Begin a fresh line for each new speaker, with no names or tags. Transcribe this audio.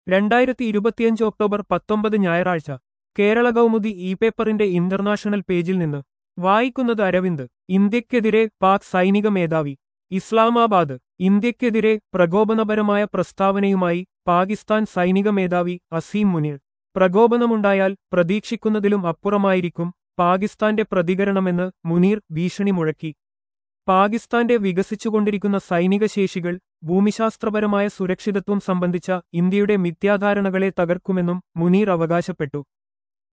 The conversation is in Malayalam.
രണ്ടായിരത്തി ഇരുപത്തിയഞ്ച് ഒക്ടോബർ പത്തൊമ്പത് ഞായറാഴ്ച കേരള കൗമുദി ഇ പേപ്പറിന്റെ ഇന്റർനാഷണൽ പേജിൽ നിന്ന് വായിക്കുന്നത് അരവിന്ദ് ഇന്ത്യക്കെതിരെ പാക് സൈനിക മേധാവി ഇസ്ലാമാബാദ് ഇന്ത്യക്കെതിരെ പ്രകോപനപരമായ പ്രസ്താവനയുമായി പാകിസ്ഥാൻ സൈനിക മേധാവി അസീം മുനീർ പ്രകോപനമുണ്ടായാൽ പ്രതീക്ഷിക്കുന്നതിലും അപ്പുറമായിരിക്കും പാകിസ്ഥാന്റെ പ്രതികരണമെന്ന് മുനീർ ഭീഷണി മുഴക്കി പാകിസ്ഥാന്റെ വികസിച്ചുകൊണ്ടിരിക്കുന്ന സൈനിക ശേഷികൾ ഭൂമിശാസ്ത്രപരമായ സുരക്ഷിതത്വം സംബന്ധിച്ച ഇന്ത്യയുടെ മിഥ്യാധാരണകളെ തകർക്കുമെന്നും മുനീർ അവകാശപ്പെട്ടു